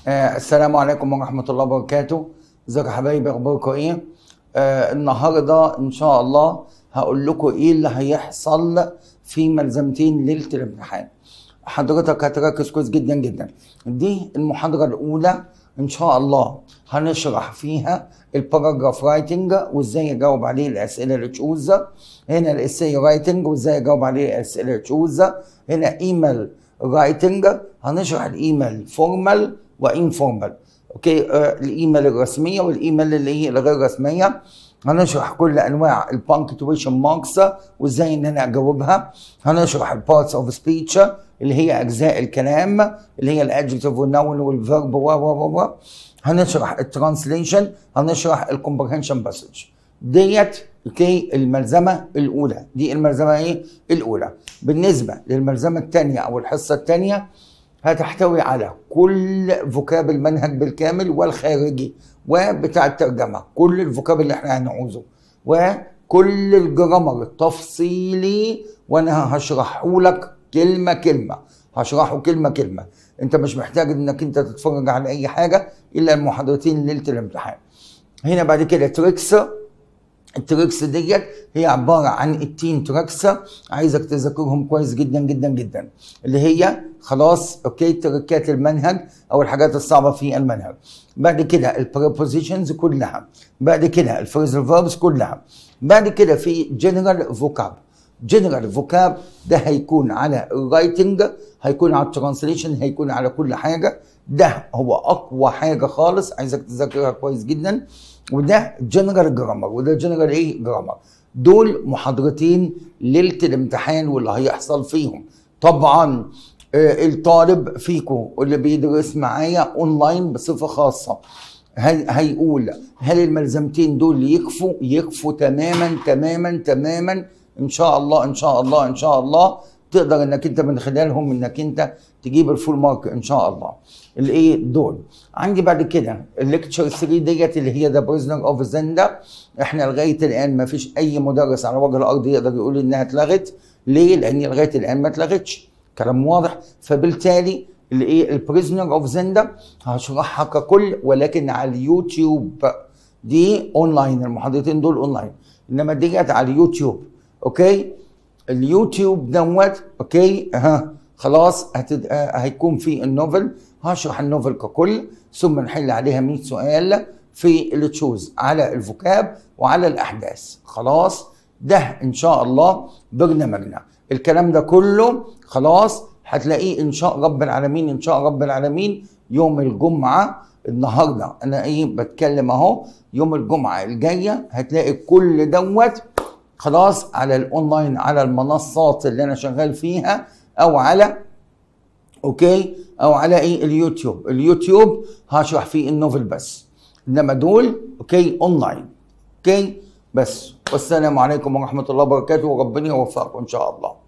آه السلام عليكم ورحمة الله وبركاته ازيكم يا حبايبي اخباركم ايه آه النهاردة ان شاء الله هقول لكم ايه اللي هيحصل في ملزمتين ليلة الامتحان حضرتك هتركز كويس جدا جدا دي المحاضرة الأولى إن شاء الله هنشرح فيها الباراجراف رايتنج وإزاي أجاوب عليه الأسئلة اللي تشوز هنا الإساي رايتنج وإزاي أجاوب عليه الأسئلة اللي تشوز هنا إيميل رايتنج هنشرح الإيميل فورمال وإنفورمال أوكي آه الإيميل الرسمية والإيميل اللي هي الغير رسمية هنشرح كل انواع البانكتويشن ماركس وازاي ان انا اجاوبها هنشرح البارتس اوف سبيتش اللي هي اجزاء الكلام اللي هي الادجكتيف والنون والفيرب و و و هنشرح الترانسليشن هنشرح الكومبرهنشن باسج ديت اوكي الملزمه الاولى دي الملزمه ايه الاولى بالنسبه للملزمه الثانيه او الحصه الثانيه هتحتوي على كل فوكاب المنهج بالكامل والخارجي وبتاع الترجمه كل الفوكاب اللي احنا هنعوزه وكل الجرامر التفصيلي وانا هشرحه لك كلمه كلمه هشرحه كلمه كلمه انت مش محتاج انك انت تتفرج على اي حاجه الا المحاضرتين ليله الامتحان هنا بعد كده تريكس التريكس ديت هي عباره عن التين تريكس عايزك تذاكرهم كويس جدا جدا جدا اللي هي خلاص اوكي تركات المنهج او الحاجات الصعبه في المنهج بعد كده البريبوزيشنز كلها بعد كده الفريزل فيربس كلها بعد كده في جنرال فوكاب جنرال فوكاب ده هيكون على الرايتنج هيكون على الترانسليشن هيكون على كل حاجه ده هو اقوى حاجه خالص عايزك تذاكرها كويس جدا وده جنرال جرامر وده جنرال ايه جرامر دول محاضرتين ليله الامتحان واللي هيحصل فيهم طبعا آه الطالب فيكم اللي بيدرس معايا اونلاين بصفه خاصه هي هيقول هل الملزمتين دول يكفوا يكفوا تماما تماما تماما ان شاء الله ان شاء الله ان شاء الله تقدر انك انت من خلالهم انك انت تجيب الفول مارك ان شاء الله الايه دول عندي بعد كده الليكتشر 3 ديت اللي هي ذا بريزنر اوف زندا احنا لغايه الان ما فيش اي مدرس على وجه الارض يقدر يقول انها اتلغت ليه؟ لان لغايه الان ما اتلغتش كلام واضح فبالتالي الايه البريزنر اوف زندا هشرحها ككل ولكن على اليوتيوب دي اونلاين المحاضرتين دول اونلاين انما ديت على اليوتيوب اوكي اليوتيوب دوت اوكي ها خلاص هتد... هيكون في النوفل هشرح النوفل ككل ثم نحل عليها 100 سؤال في التشوز على الفوكاب وعلى الاحداث خلاص ده ان شاء الله برنامجنا الكلام ده كله خلاص هتلاقيه ان شاء رب العالمين ان شاء رب العالمين يوم الجمعه النهارده انا ايه بتكلم اهو يوم الجمعه الجايه هتلاقي كل دوت خلاص على الاونلاين على المنصات اللي انا شغال فيها او على اوكي او على ايه اليوتيوب اليوتيوب هشرح فيه النوفل بس انما دول اوكي اونلاين اوكي بس والسلام عليكم ورحمه الله وبركاته وربنا يوفقكم ان شاء الله